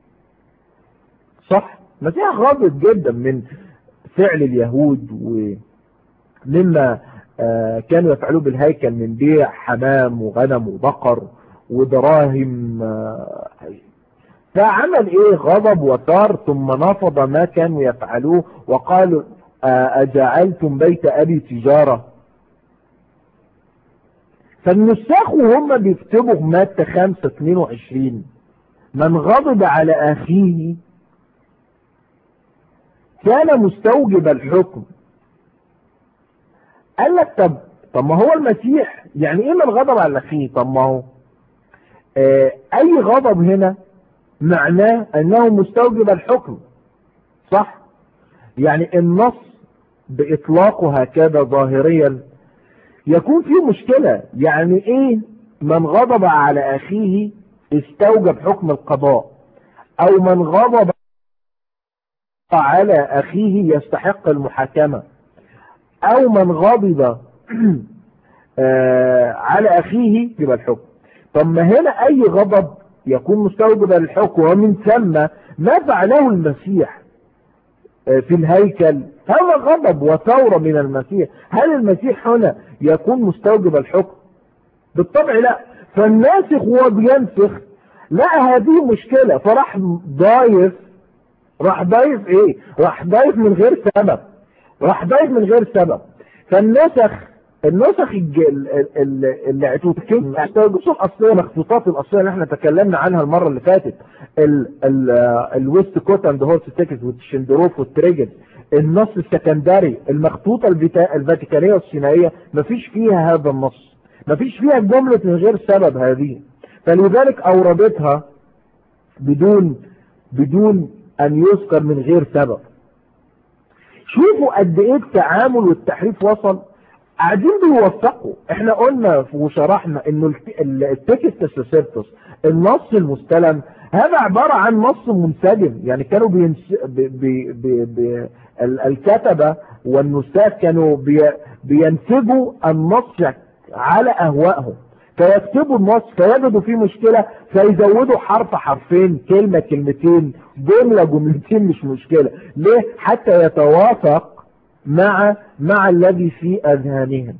صح المسيح غاضب جدا من فعل اليهود ومما آه، كانوا يفعلوه بالهيكل من بيع حمام وغنم وبقر ودراهم آه، فعمل ايه غضب وثار ثم نفض ما كانوا يفعلوه وقالوا آه، أجعلتم بيت أبي تجارة فالنساخ وهم بيكتبوا في مادة 5 22 من غضب على أخيه كان مستوجب الحكم قال لك طب طب ما هو المسيح يعني ايه من غضب على أخيه طب ما هو آه أي غضب هنا معناه أنه مستوجب الحكم صح يعني النص بإطلاقه هكذا ظاهريا يكون فيه مشكلة يعني ايه من غضب على اخيه استوجب حكم القضاء او من غضب على اخيه يستحق المحاكمة او من غضب آه، على اخيه يبقى الحكم طب ما هنا اي غضب يكون مستوجبا للحكم ومن ثم ما فعله المسيح في الهيكل هذا غضب وثورة من المسيح هل المسيح هنا يكون مستوجب الحكم بالطبع لا فالناسخ هو بينسخ لا هذه مشكلة فراح ضايف راح ضايف ايه راح ضايف من غير سبب راح ضايف من غير سبب فالنسخ النسخ الج- ال- ال- ال- اللي هتتكلم النسخ الاصليه المخطوطات الاصليه اللي احنا تكلمنا عنها المره اللي فاتت ال- ال- آه، الويست كوت اند هورس تيكس والشندروف والتريجن النص السكندري المخطوطه الفيتا- الفاتيكانيه والسينائيه مفيش فيها هذا النص مفيش فيها جمله من غير سبب هذه فلذلك اوردتها بدون بدون ان يذكر من غير سبب شوفوا قد ايه التعامل والتحريف وصل قاعدين بيوثقوا احنا قلنا وشرحنا انه الت- ال- التكست سيرتوس النص المستلم هذا عبارة عن نص منسجم يعني كانوا بينس... بي... بي... بي... بي... ال- الكتبة والنساخ كانوا بي... بينسجوا النص على اهوائهم فيكتبوا النص فيجدوا فيه مشكلة فيزودوا حرف حرفين كلمة كلمتين جملة جملتين مش مشكلة ليه حتى يتوافق مع مع الذي في اذهانهم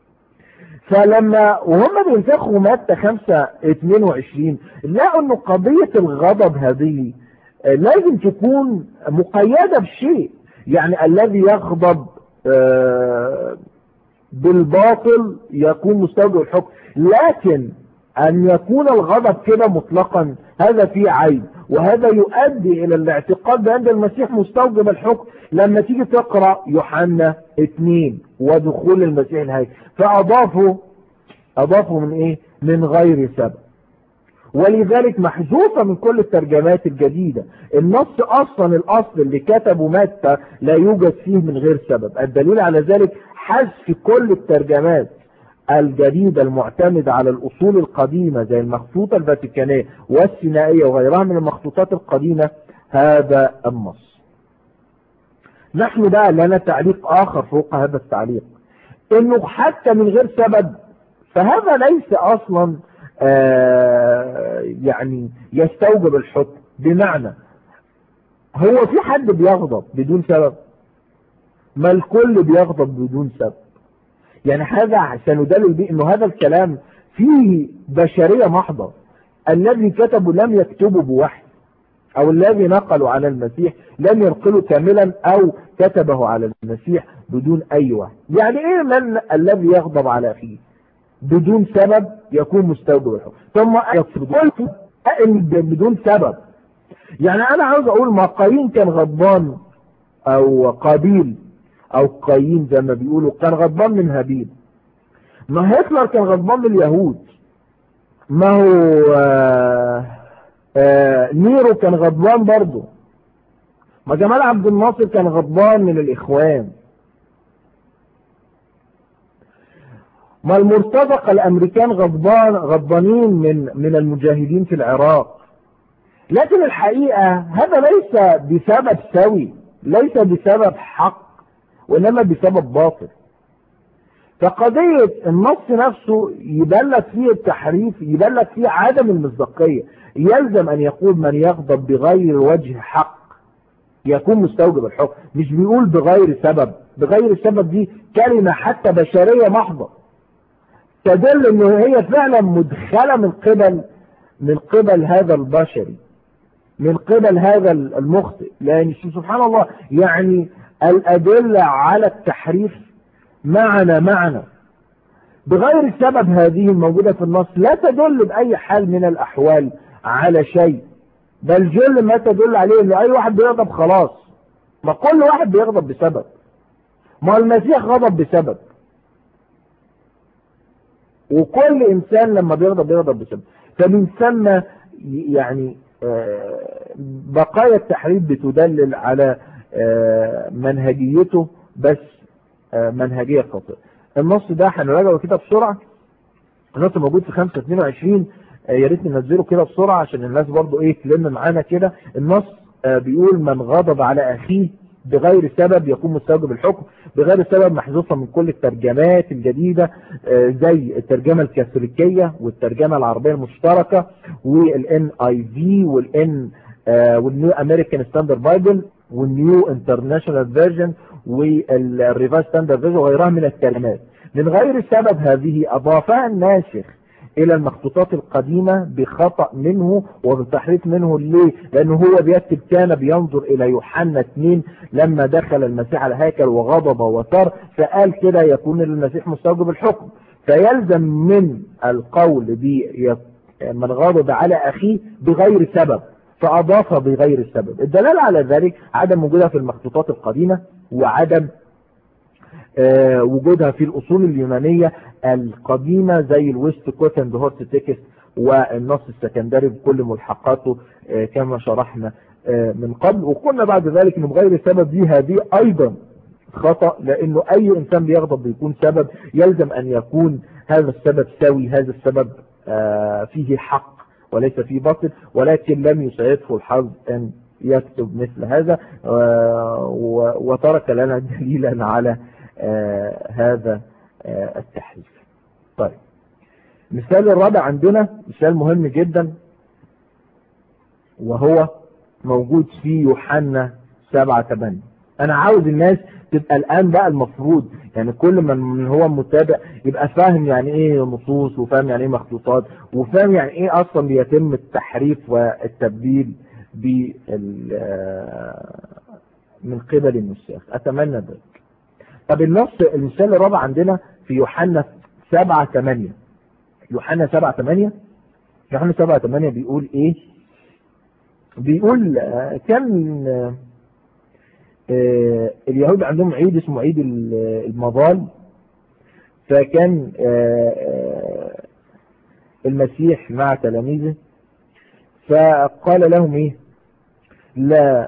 فلما وهم بينسخوا مادة 5 22 لقوا ان قضية الغضب هذه آه، لازم تكون مقيدة بشيء يعني الذي يغضب آه، بالباطل يكون مستوجب الحكم لكن ان يكون الغضب كده مطلقا هذا فيه عيب وهذا يؤدي الى الاعتقاد بان المسيح مستوجب الحكم لما تيجي تقرأ يوحنا 2 ودخول المسيح الهيكل فاضافوا اضافوا من ايه من غير سبب ولذلك محذوفة من كل الترجمات الجديدة النص اصلا الاصل اللي كتبه متى لا يوجد فيه من غير سبب الدليل على ذلك حذف كل الترجمات الجديدة المعتمدة على الأصول القديمة زي المخطوطة الفاتيكانية والسينائية وغيرها من المخطوطات القديمة هذا النص نحن بقى لنا تعليق آخر فوق هذا التعليق انه حتى من غير سبب فهذا ليس اصلا آه يعني يستوجب الحكم بمعنى هو في حد بيغضب بدون سبب ما الكل بيغضب بدون سبب يعني هذا سندلل به انه هذا الكلام فيه بشرية محضة الذي كتبه لم يكتبه بوحي او الذي نقلوا على المسيح لم ينقلوا كاملا او كتبه على المسيح بدون اي وحي يعني ايه من الذي يغضب على اخيه بدون سبب يكون مستوجب الحكم ثم قلت بدون سبب يعني انا عاوز اقول ما قايين كان غضبان او قابيل او قايين زي ما بيقولوا كان غضبان من هابيل ما هتلر كان غضبان من اليهود ما هو آه آه نيرو كان غضبان برضه ما جمال عبد الناصر كان غضبان من الاخوان ما المرتزقه الامريكان غضبان غضبانين من من المجاهدين في العراق لكن الحقيقة هذا ليس بسبب سوي ليس بسبب حق وإنما بسبب باطل فقضية النص نفسه يبلغ فيه التحريف يبلغ فيه عدم المصداقية يلزم أن يقول من يغضب بغير وجه حق يكون مستوجب الحكم مش بيقول بغير سبب بغير سبب دي كلمة حتى بشرية محضة تدل انه هي فعلا مدخلة من قبل من قبل هذا البشري من قبل هذا المخطئ لأن سبحان الله يعني الأدلة على التحريف معنا معنا بغير السبب هذه الموجودة في النص لا تدل بأي حال من الأحوال على شيء بل جل ما تدل عليه أن أي واحد بيغضب خلاص ما كل واحد بيغضب بسبب ما المسيح غضب بسبب وكل إنسان لما بيغضب بيغضب بسبب فمن ثم يعني بقايا التحريف بتدلل على منهجيته بس منهجية خاطئة النص ده هنراجعه كده بسرعة النص موجود في 522 يا ريت ننزله كده بسرعة عشان الناس برضو ايه تلم معانا كده النص بيقول من غضب على اخيه بغير سبب يكون مستوجب الحكم بغير سبب محذوفة من كل الترجمات الجديدة زي الترجمة الكاثوليكية والترجمة العربية المشتركة والان اي في والان والنيو امريكان ستاندرد بايبل والنيو انترناشونال فيرجن والريفايز ستاندرد فيرجن وغيرها من الترجمات من غير سبب هذه اضافها الناسخ الى المخطوطات القديمة بخطأ منه وبتحريف منه ليه لانه هو بيكتب كان بينظر الى يوحنا 2 لما دخل المسيح على الهيكل وغضب وثار فقال كده يكون المسيح مستوجب الحكم فيلزم من القول من غضب على اخيه بغير سبب فاضاف بغير سبب الدلالة على ذلك عدم وجودها في المخطوطات القديمة وعدم آه وجودها في الأصول اليونانية القديمة زي الويست كوت اند هورت تكست والنص السكندري بكل ملحقاته آه كما شرحنا آه من قبل وقلنا بعد ذلك انه بغير سبب دي هذه ايضا خطأ لانه اي انسان بيغضب بيكون سبب يلزم ان يكون هذا السبب سوي هذا السبب فيه حق وليس فيه باطل ولكن لم يسعده الحظ ان يكتب مثل هذا وترك لنا دليلا على آه هذا آه التحريف طيب مثال الرابع عندنا مثال مهم جدا وهو موجود في يوحنا 7 8 انا عاوز الناس تبقى الان بقى المفروض يعني كل من هو متابع يبقى فاهم يعني ايه نصوص وفاهم يعني ايه مخطوطات وفاهم يعني ايه اصلا بيتم التحريف والتبديل من قبل النساخ اتمنى ذلك طب النص المثال الرابع عندنا في يوحنا 7 8 يوحنا 7 8 يوحنا 7 8 بيقول ايه بيقول كان اليهود عندهم عيد اسمه عيد المظال فكان المسيح مع تلاميذه فقال لهم ايه لا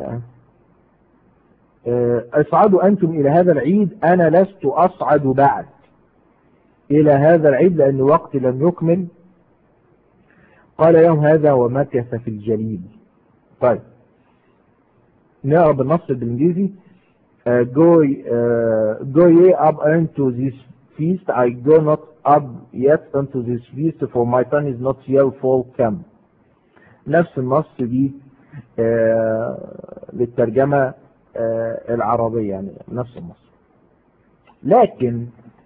اصعدوا انتم الى هذا العيد انا لست اصعد بعد الى هذا العيد لان وقتي لم يكمل قال لهم هذا ومكث في الجليل طيب نقرا بالنص بالانجليزي uh, go uh, go ye up unto this feast I go not up yet unto this feast for my time is not yet full come نفس النص دي آه للترجمة آه العربية يعني نفس النص لكن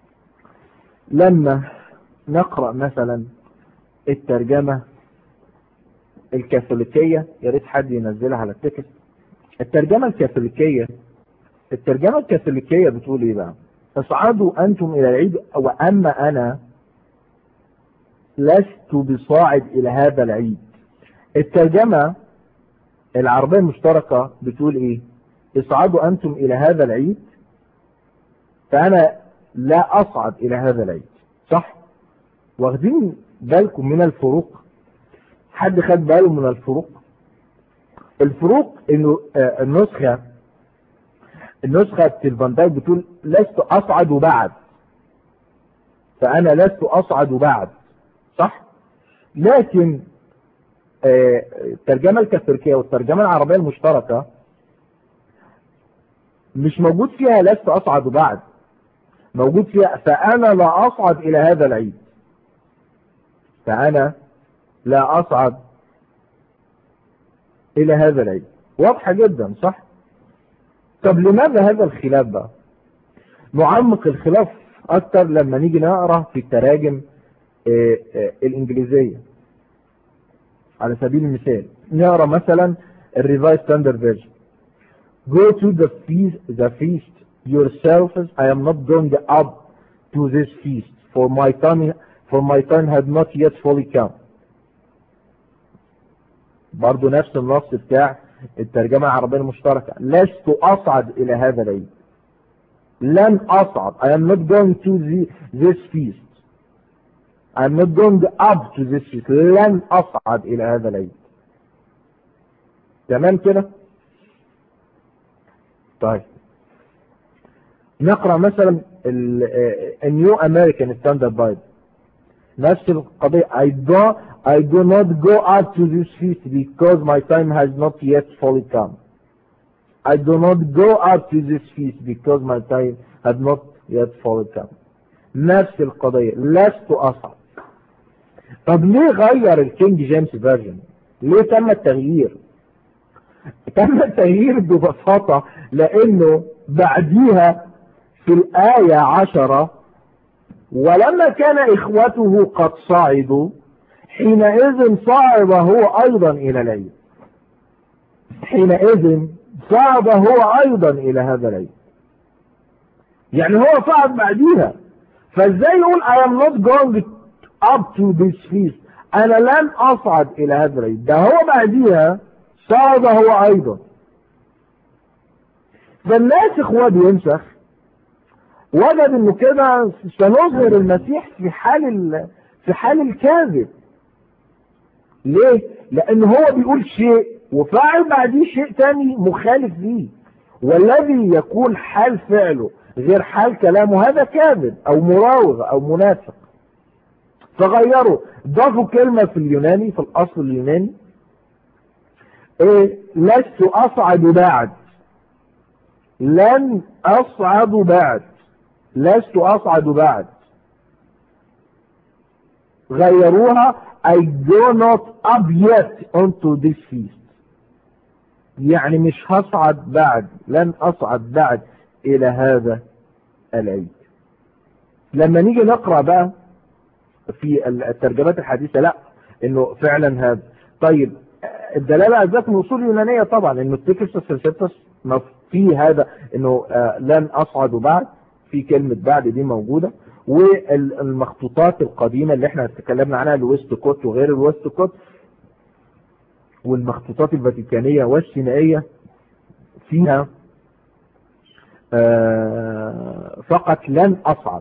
لما نقرأ مثلا الترجمة الكاثوليكية يا ريت حد ينزلها على التكست الترجمة الكاثوليكية الترجمة الكاثوليكية بتقول ايه بقى اصعدوا انتم الى العيد واما انا لست بصاعد الى هذا العيد الترجمة العربية المشتركة بتقول ايه اصعدوا انتم الى هذا العيد فانا لا اصعد الى هذا العيد صح واخدين بالكم من الفروق حد خد باله من الفروق الفروق انه آه النسخة النسخة الفان دايك بتقول لست اصعد بعد فانا لست اصعد بعد صح لكن آه الترجمة الكاثوليكية والترجمة العربية المشتركة مش موجود فيها لست اصعد بعد موجود فيها فانا لا اصعد الى هذا العيد فانا لا اصعد الى هذا العيد واضحة جدا صح طب لماذا هذا الخلاف بقى نعمق الخلاف اكتر لما نيجي نقرا في التراجم آآ آآ الانجليزية على سبيل المثال نقرا مثلا الريفايز ستاندرد فيرجن go to the feast the feast yourselves I am not going up to this feast for my time for my time had not yet fully come برضو نفس النص بتاع الترجمة العربية المشتركة لست أصعد إلى هذا العيد لن أصعد I am not going to the, this feast I am not going up to this feast لن أصعد إلى هذا العيد تمام كده طيب نقرأ مثلا النيو امريكان ستاندرد بايبل نفس القضية I do, I do not go up to this feast because my time has not yet fully come. I do not go up to this feast because my time had not yet fully come. نفس القضية لست أصعد طب ليه غير الكينج جيمس فيرجن ليه تم التغيير تم التغيير ببساطة لأنه بعديها في الآية عشرة ولما كان إخوته قد صعدوا حينئذ صعد هو أيضا إلى العيد حينئذ صعد هو أيضا إلى هذا العيد يعني هو صعد بعديها فازاي يقول I am not going up to this feast أنا لن أصعد إلى هذا العيد ده هو بعديها صعد هو أيضا فالناسخ هو بينسخ وجد انه كده سنظهر المسيح في حال في حال الكاذب ليه لان هو بيقول شيء وفاعل بعديه شيء تاني مخالف ليه والذي يكون حال فعله غير حال كلامه هذا كاذب او مراوغ او منافق فغيروا ضافوا كلمة في اليوناني في الاصل اليوناني ايه لست اصعد بعد لن اصعد بعد لست أصعد بعد غيروها I go not up yet onto this feast يعني مش هصعد بعد لن أصعد بعد إلى هذا العيد لما نيجي نقرأ بقى في الترجمات الحديثة لا انه فعلا هذا طيب الدلالة على ذات من الاصول اليونانية طبعا انه التكس السلسلتس في هذا انه لن اصعد بعد في كلمة بعد دي موجودة والمخطوطات القديمة اللي احنا اتكلمنا عنها الويست كوت وغير الويست كوت والمخطوطات الفاتيكانية والسينائية فيها فقط لن أصعد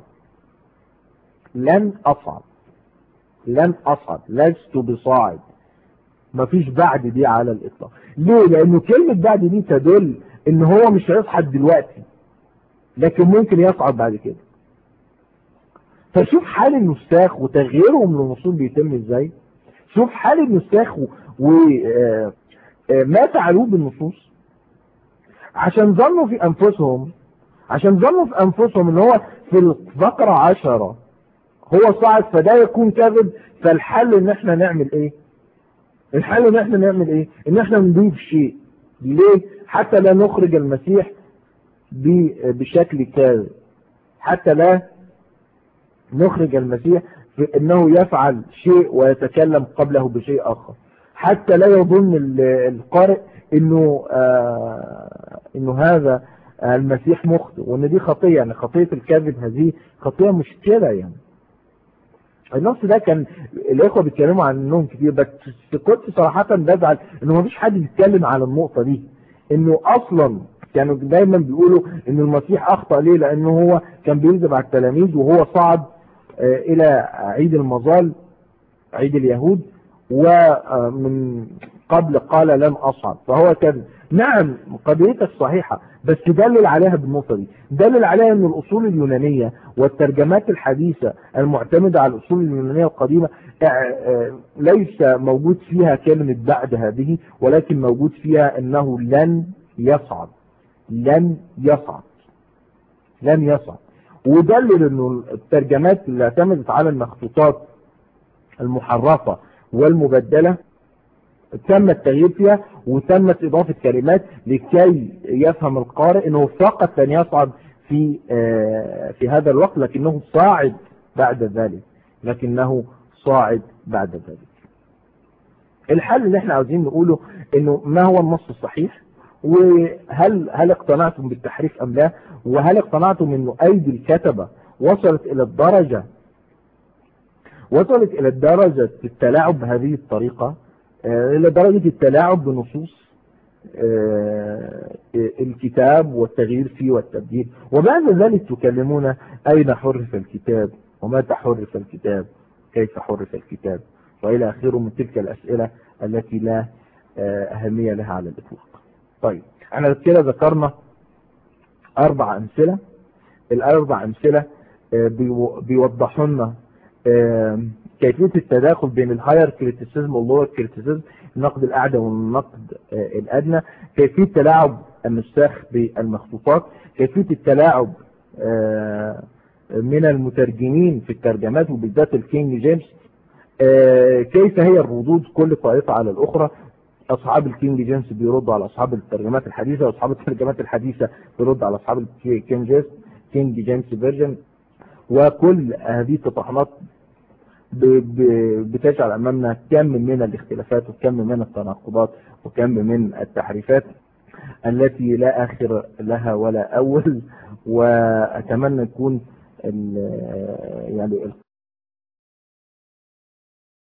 لن أصعد لن أصعد لست بصاعد مفيش بعد دي على الإطلاق ليه لأنه كلمة بعد دي تدل ان هو مش هيصعد دلوقتي لكن ممكن يصعد بعد كده فشوف حال النساخ وتغييرهم للنصوص بيتم ازاي شوف حال النساخ وما فعلوه بالنصوص عشان ظنوا في انفسهم عشان ظنوا في انفسهم ان هو في الفقرة عشرة هو صعد فده يكون كذب فالحل ان احنا نعمل ايه الحل ان احنا نعمل ايه ان احنا نضيف شيء ليه حتى لا نخرج المسيح بشكل كاذب حتى لا نخرج المسيح في انه يفعل شيء ويتكلم قبله بشيء اخر حتى لا يظن القارئ انه آه انه هذا المسيح مخطئ وان دي خطية يعني خطية الكذب هذه خطية مشكلة يعني النص ده كان الاخوة بيتكلموا عنهم كتير بس كنت صراحة بزعل انه مفيش حد بيتكلم على النقطة دي انه اصلا كانوا دايما بيقولوا ان المسيح اخطأ ليه لانه هو كان بيكذب على التلاميذ وهو صعد الى عيد المظال عيد اليهود ومن قبل قال لن اصعد فهو كذب نعم قضيتك صحيحة بس دلل عليها بالنقطة دي دلل عليها ان الاصول اليونانية والترجمات الحديثة المعتمدة على الاصول اليونانية القديمة ليس موجود فيها كلمة بعد هذه ولكن موجود فيها انه لن يصعد لن يصعد لن يصعد ودلل انه الترجمات اللي اعتمدت على المخطوطات المحرفة والمبدلة تم التغيير فيها وتمت اضافة كلمات لكي يفهم القارئ انه فقط لن يصعد في في هذا الوقت لكنه صاعد بعد ذلك لكنه صاعد بعد ذلك الحل اللي احنا عاوزين نقوله انه ما هو النص الصحيح وهل هل اقتنعتم بالتحريف ام لا وهل اقتنعتم انه ايدي الكتبة وصلت الى الدرجة وصلت الى درجة التلاعب بهذه الطريقة الى درجة التلاعب بنصوص الكتاب والتغيير فيه والتبديل وبعد ذلك تكلمون اين حرف الكتاب ومتى حرف الكتاب كيف حرف الكتاب والى اخره من تلك الاسئلة التي لا اهمية لها على الاطلاق طيب احنا كده ذكرنا اربع امثلة الاربع امثلة بيوضحوا لنا كيفية التداخل بين الهاير كريتيسيزم واللور كريتيسيزم النقد الاعلى والنقد الادنى كيفية تلاعب النساخ بالمخطوطات كيفية التلاعب من المترجمين في الترجمات وبالذات الكينج جيمس كيف هي الردود كل طائفة على الاخرى اصحاب الكينج جيمس بيردوا على اصحاب الترجمات الحديثة واصحاب الترجمات الحديثة بيردوا على اصحاب الكينج جيمس كينج جيمس فيرجن وكل هذه التطحنات بتجعل امامنا كم من الاختلافات وكم من التناقضات وكم من التحريفات التي لا اخر لها ولا اول واتمنى يكون يعني